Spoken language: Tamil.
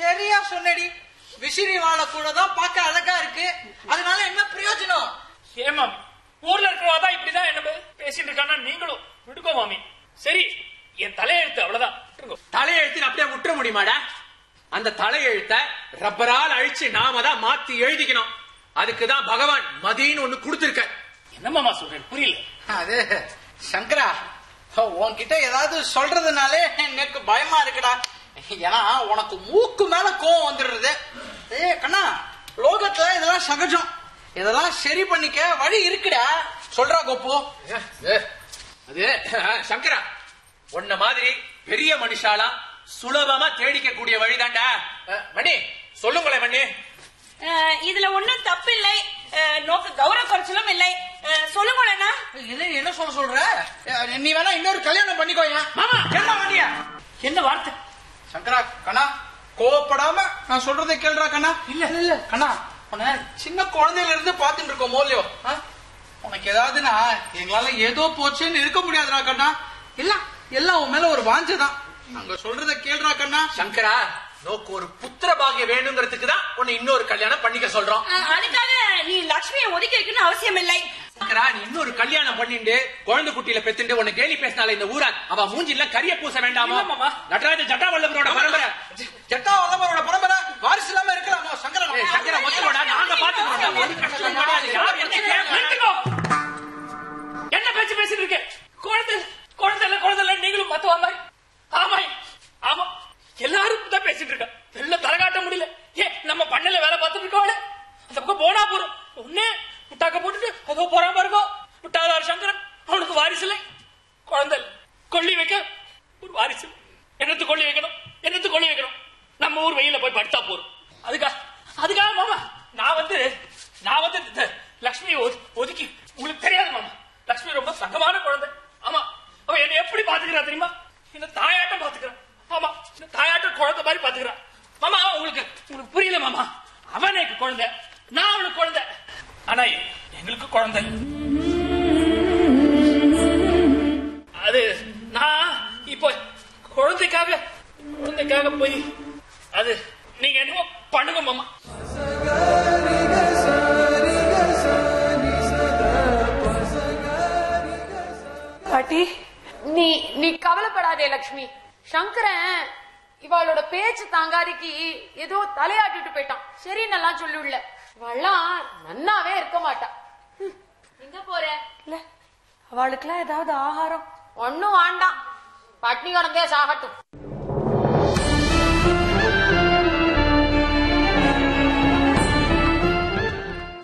சரியா சொன்னடி விசிறி வாழை கூட தான் பார்க்க அழகா இருக்கு அதனால என்ன பிரயோஜனம் ஏன் மாமி ஊர்ல இருக்கிறவா தான் இப்படிதான் என்ன பேசிட்டு இருக்கானா நீங்களும் விடுக்கோ மாமி சரி என் தலையெழுத்து அவ்வளவுதான் விட்டுருங்கோ. தலையெழுத்து அப்படியே விட்டுற முடியுமாடா அந்த தலையெழுத்த ரப்பரால் அழிச்சு நாம தான் மாத்தி எழுதிக்கணும் அதுக்கு தான் பகவான் மதின்னு ஒண்ணு கொடுத்திருக்க என்ன மாமா சொல்றேன் புரியல அது சங்கரா உன்கிட்ட ஏதாவது சொல்றதுனாலே எனக்கு பயமா இருக்குடா ஏன்னா உனக்கு மூக்கு மேல கோவம் வந்துடுறது ஏ கண்ணா லோகத்துல இதெல்லாம் சகஜம் இதெல்லாம் சரி பண்ணிக்க வழி இருக்குடா சொல்றா கோப்பு அது சங்கரா உன்ன மாதிரி பெரிய மனுஷாலா சுலபமா தேடிக்க கூடிய வழிதான்டா அஹ், மணி சொல்லுங்களேன் மணி அஹ், இதுல ஒண்ணும் தப்பில்லை அஹ், நோக்கு கௌரவ குறைச்சலும் இல்லை அஹ், சொல்லுங்களேண்ணா இது என்ன சொல்ல சொல்ற ஏ, நீ வேணா இன்னொரு கல்யாணம் பண்ணிக்கோயா மாமா என்ன வண்டியா என்ன வார்த்தை சங்கரா கண்ணா கோவப்படாம நான் சொல்றதை கேளுடா கண்ணா இல்ல இல்ல கண்ணா உன்னை சின்ன குழந்தையில இருந்து பாத்துட்டு இருக்கோம் மோலியோ ஆ? உனக்கு ஏதாவதுன்னா எங்களால ஏதோ போச்சுன்னு இருக்க முடியாதுடா கண்ணா இல்ல எல்லாம் உன் மேல ஒரு வாஞ்சதான் அங்க சொல்றதை கேளுடா கண்ணா சங்கரா நோக்கு ஒரு புத்திர பாகியம் வேணுங்கிறதுக்கு தான் உன்னை இன்னொரு கல்யாணம் பண்ணிக்க சொல்றோம் அஹ், அதுக்காக நீ லட்சுமியை ஒதுக்கி வைக்கணும்னு அவசியம் இல்லை சங்கரா நீ இன்னொரு கல்யாணம் பண்ணிட்டு குழந்தை குட்டியில பெத்துண்டு உன்னை கேலி பேசினால இந்த ஊரா அவ மூஞ்சில கரிய பூச வேண்டாமா இல்ல மாமா. நடராஜ ஜட்டாவல்லவரோட பரம்பரை ஜட்டா வல்லவரோட பரம்பரை வாரிசு இல்லாம இருக்கலாமா சங்கரா ஏய், சங்கரா ஒத்துக்கோடா நாங்க பாத்துக்கிறோம் ஒரு கஷ்டம் கிடையாது யார் என்ன கேட்கல. நிறுத்துங்கோ. என்ன பேச்சு பேசிட்டு இருக்க குழந்தை குழந்தை இல்ல குழந்தை இல்ல நீங்களும் மத்தவா மாதிரி ஆமாய் ஆமா எல்லாரும் தான் பேசிட்டு இருக்கா வெளில தரகாட்ட முடியல ஏ நம்ம பண்ணல வேலை பார்த்துட்டு இருக்கோம் அந்த பக்கம் போனா போறோம் ஒண்ணே முட்டாக்க போட்டுட்டு அதோ போறான் பாருங்க முட்டாளார் சங்கரன் அவனுக்கு வாரிசு இல்லை குழந்தை இல்ல. கொள்ளி வைக்க ஒரு வாரிசு என்னத்து கொள்ளி வைக்கணும் என்னத்து கொள்ளி வைக்கணும் நம்ம ஊர் வெயில போய் படுத்தா போறோம் அதுக்காக அதுக்காக மாமா நான் வந்து நான் வந்து இந்த லக்ஷ்மியை ஒது- ஒதுக்கி உங்களுக்கு தெரியாது மாமா லக்ஷ்மி ரொம்ப தங்கமான குழந்தை ஆமா அவ என்னை எப்படி பாத்துக்கிறா தெரியுமா இந்த தாயாட்டம் பாத்துக்கிறா ஆமா இந்த தாயாட்டம் குழந்தை மாதிரி பாத்துக்கிறா மாமா உங்களுக்கு உங்களுக்கு புரியல மாமா அவன் எனக்கு குழந்தை நான் அவனுக்கு குழந்தை ஆனா எங்களுக்கு குழந்தை இல்ல. அது நான் இப்போ குழந்தைக்காக குழந்தைக்காக போய் அது நீங்க என்னமோ பண்ணுங்க மாமா பாட்டி நீ நீ கவலைப்படாதே லக்ஷ்மி சங்கரன் இவளோட பேச்சு தாங்காதிக்கு ஏதோ தலையாட்டிட்டு போயிட்டான் சரி நல்லா சொல்லுள்ள இவெல்லாம் நன்னாவே இருக்க மாட்டா ஹம், எங்க போற இல்ல அவளுக்குலாம் ஏதாவது ஆகாரம் ஒண்ணும் வேண்டாம் பட்னி கிடந்தே சாகட்டும்